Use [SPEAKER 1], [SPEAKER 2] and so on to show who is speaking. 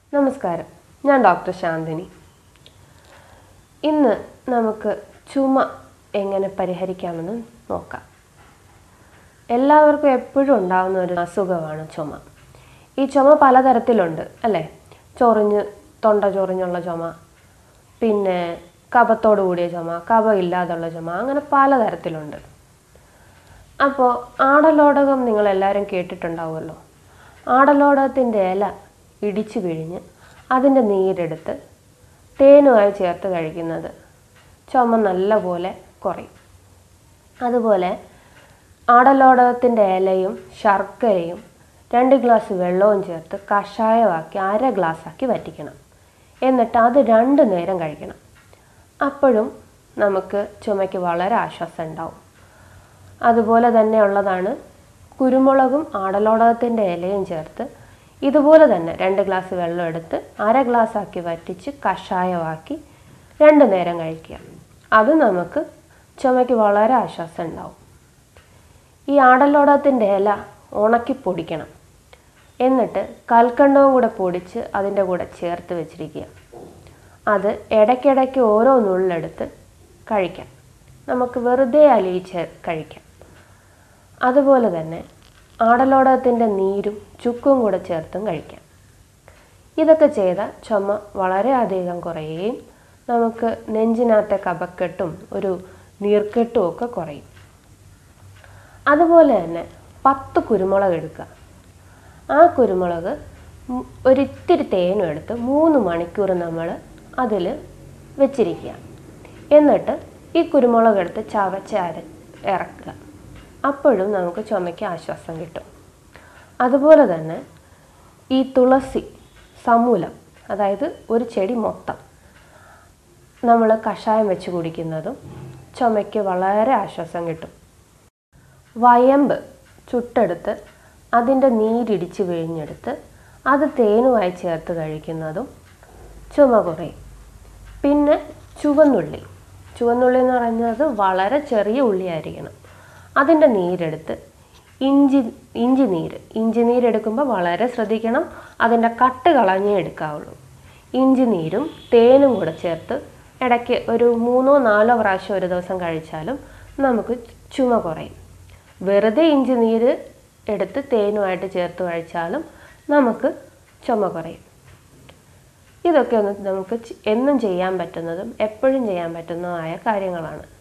[SPEAKER 1] നമസ്കാരം ഞാൻ ഡോക്ടർ ശാന്തിനി ഇന്ന് നമുക്ക് ചുമ എങ്ങനെ പരിഹരിക്കാമെന്ന് നോക്കാം എല്ലാവർക്കും എപ്പോഴും ഉണ്ടാകുന്ന ഒരു അസുഖമാണ് ചുമ ഈ ചുമ പലതരത്തിലുണ്ട് അല്ലേ ചൊറിഞ്ഞ് തൊണ്ട ചൊറിഞ്ഞുള്ള ചുമ പിന്നെ കഫത്തോട് കൂടിയ ചുമ കഫം ഇല്ലാതുള്ള ചുമ അങ്ങനെ പലതരത്തിലുണ്ട് അപ്പോൾ ആടലോടകം നിങ്ങളെല്ലാവരും കേട്ടിട്ടുണ്ടാവുമല്ലോ ആടലോടകത്തിൻ്റെ ഇല ഇടിച്ചു പിഴിഞ്ഞ് അതിൻ്റെ നീരെടുത്ത് തേനുമായി ചേർത്ത് കഴിക്കുന്നത് ചുമ നല്ലപോലെ കുറയും അതുപോലെ ആടലോടകത്തിൻ്റെ ഇലയും ശർക്കരയും രണ്ട് ഗ്ലാസ് വെള്ളവും ചേർത്ത് കഷായമാക്കി അര ഗ്ലാസ്സാക്കി വറ്റിക്കണം എന്നിട്ട് അത് രണ്ട് നേരം കഴിക്കണം അപ്പോഴും നമുക്ക് ചുമയ്ക്ക് വളരെ ആശ്വാസം ഉണ്ടാവും അതുപോലെ തന്നെ ഉള്ളതാണ് കുരുമുളകും ആടലോടകത്തിൻ്റെ ഇലയും ചേർത്ത് ഇതുപോലെ തന്നെ രണ്ട് ഗ്ലാസ് വെള്ളം എടുത്ത് അര ഗ്ലാസ് ആക്കി വറ്റിച്ച് കഷായമാക്കി രണ്ട് നേരം കഴിക്കുക അത് നമുക്ക് ചുമയ്ക്ക് വളരെ ആശ്വാസം ഉണ്ടാവും ഈ ആടലോടകത്തിൻ്റെ ഇല ഉണക്കി പൊടിക്കണം എന്നിട്ട് കൽക്കണ്ടവും കൂടെ പൊടിച്ച് അതിൻ്റെ കൂടെ ചേർത്ത് വെച്ചിരിക്കുക അത് ഇടയ്ക്കിടയ്ക്ക് ഓരോ നുള്ളെടുത്ത് കഴിക്കാം നമുക്ക് വെറുതെ അലിയിച്ച് കഴിക്കാം അതുപോലെ തന്നെ ആടലോടകത്തിൻ്റെ നീരും ചുക്കും കൂടെ ചേർത്തും കഴിക്കാം ഇതൊക്കെ ചെയ്താൽ ചുമ വളരെയധികം കുറയുകയും നമുക്ക് നെഞ്ചിനകത്തെ കഫക്കെട്ടും ഒരു നീർക്കെട്ടും ഒക്കെ കുറയും അതുപോലെ തന്നെ പത്ത് കുരുമുളക് എടുക്കുക ആ കുരുമുളക് മു- ഒരിത്തിരി തേനും എടുത്ത് മൂന്ന് മണിക്കൂർ നമ്മൾ അതിൽ വെച്ചിരിക്കുക എന്നിട്ട് ഈ കുരുമുളക് എടുത്ത് ചവച്ച് അര ഇറക്കുക അപ്പോഴും നമുക്ക് ചുമയ്ക്ക് ആശ്വാസം കിട്ടും അതുപോലെ തന്നെ ഈ തുളസി സമൂലം അതായത് ഒരു ചെടി മൊത്തം നമ്മൾ കഷായം വെച്ച് കുടിക്കുന്നതും ചുമയ്ക്ക് വളരെ ആശ്വാസം കിട്ടും വയമ്പ് ചുട്ടെടുത്ത് അതിൻ്റെ നീരിടിച്ച് പിഴിഞ്ഞെടുത്ത് അത് തേനുമായി ചേർത്ത് കഴിക്കുന്നതും ചുമ കുറയും പിന്നെ ചുവന്നുള്ളി ചുവന്നുള്ളി എന്ന് പറയുന്നത് വളരെ ചെറിയ ഉള്ളിയായിരിക്കണം അതിൻ്റെ നീരെടുത്ത് ഇഞ്ചി ഇഞ്ചി നീര് ഇഞ്ചി നീരെടുക്കുമ്പോൾ വളരെ ശ്രദ്ധിക്കണം അതിൻ്റെ കട്ട് കളഞ്ഞേ എടുക്കാവുള്ളൂ ഇഞ്ചി നീരും തേനും കൂടെ ചേർത്ത് ഇടയ്ക്ക് ഒരു മൂന്നോ നാലോ പ്രാവശ്യം ഒരു ദിവസം കഴിച്ചാലും നമുക്ക് ചുമ കുറയും വെറുതെ ഇഞ്ചി നീര് എടുത്ത് തേനുമായിട്ട് ചേർത്ത് കഴിച്ചാലും നമുക്ക് ചുമ കുറയും ഇതൊക്കെ ഒന്ന് നമുക്ക് ചെ- എന്നും ചെയ്യാൻ പറ്റുന്നതും എപ്പോഴും ചെയ്യാൻ പറ്റുന്നതുമായ കാര്യങ്ങളാണ്